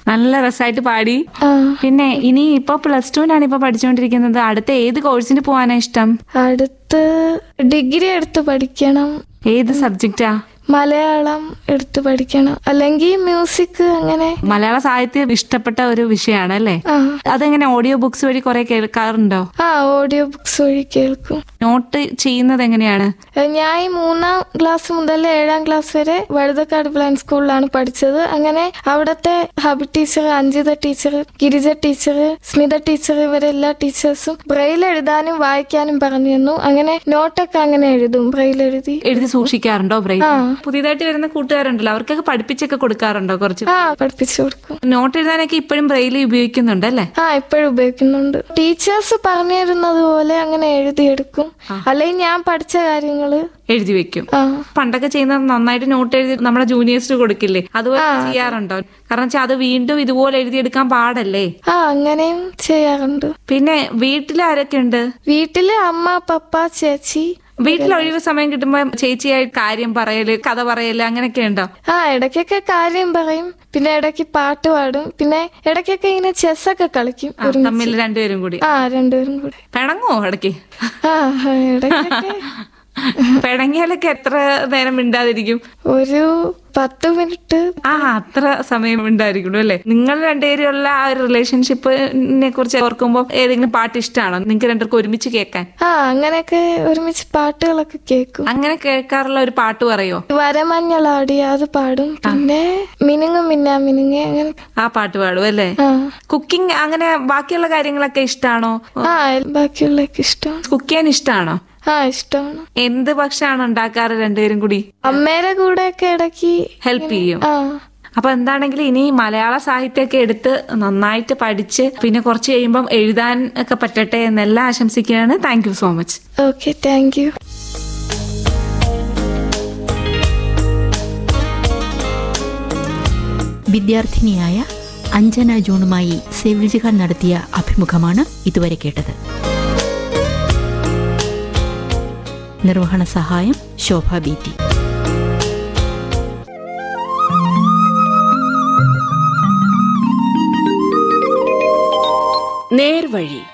നല്ല രസമായിട്ട് പാടി ആ പിന്നെ ഇനി ഇപ്പൊ പ്ലസ് ടുവിനാണ് ഇപ്പൊ പഠിച്ചുകൊണ്ടിരിക്കുന്നത് അടുത്ത ഏത് കോഴ്സിന് പോകാനാ ഇഷ്ടം അടുത്ത് ഡിഗ്രി എടുത്ത് പഠിക്കണം ഏത് സബ്ജക്റ്റാ മലയാളം എടുത്ത് പഠിക്കണം അല്ലെങ്കിൽ മ്യൂസിക് അങ്ങനെ മലയാള സാഹിത്യം ഇഷ്ടപ്പെട്ട ഒരു വിഷയമാണ് അല്ലേ ആ അതെങ്ങനെ ഓഡിയോ ബുക്സ് വഴി കുറെ കേൾക്കാറുണ്ടോ ആ ഓഡിയോ ബുക്സ് വഴി കേൾക്കും നോട്ട് ചെയ്യുന്നത് എങ്ങനെയാണ് ഏഹ് ഞാൻ ഈ മൂന്നാം ക്ലാസ് മുതൽ ഏഴാം ക്ലാസ് വരെ വഴുതക്കാട് പ്ലാൻ സ്കൂളിലാണ് പഠിച്ചത് അങ്ങനെ അവിടുത്തെ ഹബി teacher Anjitha teacher Girija teacher Smitha teacher ഇവരെ എല്ലാ ടീച്ചേഴ്സും ബ്രെയിൽ എഴുതാനും വായിക്കാനും പറഞ്ഞു തന്നു അങ്ങനെ നോട്ടൊക്കെ അങ്ങനെ എഴുതും ബ്രെയിൽ എഴുതി എഴുതി സൂക്ഷിക്കാറുണ്ടോ ബ്രേക്ക് ആ. പുതിയതായിട്ട് വരുന്ന കൂട്ടുകാരുണ്ടല്ലോ അവർക്കൊക്കെ പഠിപ്പിച്ചൊക്കെ കൊടുക്കാറുണ്ടോ കുറച്ച് ആ പഠിപ്പിച്ചു കൊടുക്കും നോട്ട് എഴുതാനൊക്കെ ഇപ്പോഴും ബ്രെയിൽ ഉപയോഗിക്കുന്നുണ്ട് അല്ലേ ആ ഇപ്പോഴും ഉപയോഗിക്കുന്നുണ്ട് ടീച്ചേഴ്സ് പറഞ്ഞു തരുന്നത് പോലെ അങ്ങനെ എഴുതിയെടുക്കും അല്ലെങ്കിൽ ഞാൻ പഠിച്ച കാര്യങ്ങള് എഴുതി വെക്കും ആ പണ്ടൊക്കെ ചെയ്യുന്നത് നന്നായിട്ട് നോട്ട് എഴുതി നമ്മുടെ ജൂനിയേഴ്സിന് കൊടുക്കില്ലേ അതുപോലെ ചെയ്യാറുണ്ടോ കാരണം വെച്ചാൽ അത് വീണ്ടും ഇതുപോലെ എഴുതിയെടുക്കാൻ പാടല്ലേ ആ അങ്ങനെയും ചെയ്യാറുണ്ട് പിന്നെ വീട്ടിൽ ആരൊക്കെ ഉണ്ട് വീട്ടില് അമ്മ പപ്പ ചേച്ചി വീട്ടിൽ ഒഴിവ് സമയം കിട്ടുമ്പോ ചേച്ചിയായി കാര്യം പറയല് കഥ പറയല് അങ്ങനെയൊക്കെ ഉണ്ടോ ആ ഇടയ്ക്കൊക്കെ കാര്യം പറയും പിന്നെ ഇടയ്ക്ക് പാട്ട് പാടും പിന്നെ ഇടയ്ക്കൊക്കെ ഇങ്ങനെ ചെസ്സൊക്കെ കളിക്കും ആ, ഒരുമിച്ച്. തമ്മിൽ രണ്ടുപേരും കൂടി ആ രണ്ടുപേരും കൂടെ പിണങ്ങോ ഇടയ്ക്ക് ആ ഇടയ്ക്കൊക്കെ പിണങ്ങിയാലൊക്കെ എത്ര നേരം മിണ്ടാതിരിക്കും ഒരു പത്ത് മിനിറ്റ് ആ അത്ര സമയം ഉണ്ടായിരിക്കുള്ളൂ അല്ലേ നിങ്ങൾ രണ്ടുപേരുള്ള ആ ഒരു റിലേഷൻഷിപ്പിനെ കുറിച്ച് ഓർക്കുമ്പോൾ ഏതെങ്കിലും പാട്ട് ഇഷ്ടമാണോ നിങ്ങൾക്ക് രണ്ടുപേർക്ക് ഒരുമിച്ച് കേൾക്കാൻ ആ അങ്ങനെയൊക്കെ ഒരുമിച്ച് പാട്ടുകളൊക്കെ കേൾക്കും അങ്ങനെ കേൾക്കാറുള്ള ഒരു പാട്ട് പറയോ വരമഞ്ഞളാടി അത് പാടും പിന്നെ മിനുങ്ങും മിന്നാ മിനുങ്ങി അങ്ങനെ ആ പാട്ട് പാടും അല്ലേ ആ കുക്കിംഗ് അങ്ങനെ ബാക്കിയുള്ള കാര്യങ്ങളൊക്കെ ഇഷ്ടമാണോ ആ ബാക്കിയുള്ളതൊക്കെ ഇഷ്ടമാണ് കുക്ക് ചെയ്യാൻ ഇഷ്ടമാണോ ആ ഇഷ്ടമാണ് എന്ത് ഭക്ഷണമാണ് ഉണ്ടാക്കാറ് രണ്ടുപേരും കൂടി അമ്മേരെ കൂടെയൊക്കെ ഇടയ്ക്ക് ഹെൽപ്പ് ചെയ്യും ആ അപ്പൊ എന്താണെങ്കിലും ഇനി മലയാള സാഹിത്യമൊക്കെ എടുത്ത് നന്നായിട്ട് പഠിച്ച് പിന്നെ കുറച്ച് കഴിയുമ്പം എഴുതാൻ ഒക്കെ പറ്റട്ടെ എന്നെല്ലാം ആശംസിക്കുകയാണ് thank you so much okay thank you വിദ്യാർത്ഥിനിയായ അഞ്ജന ജോണുമായി സെവിൽജിഹാൻ നടത്തിയ അഭിമുഖമാണ് ഇതുവരെ കേട്ടത് നിർവഹണ സഹായം ശോഭ ബി ടി നേർവഴി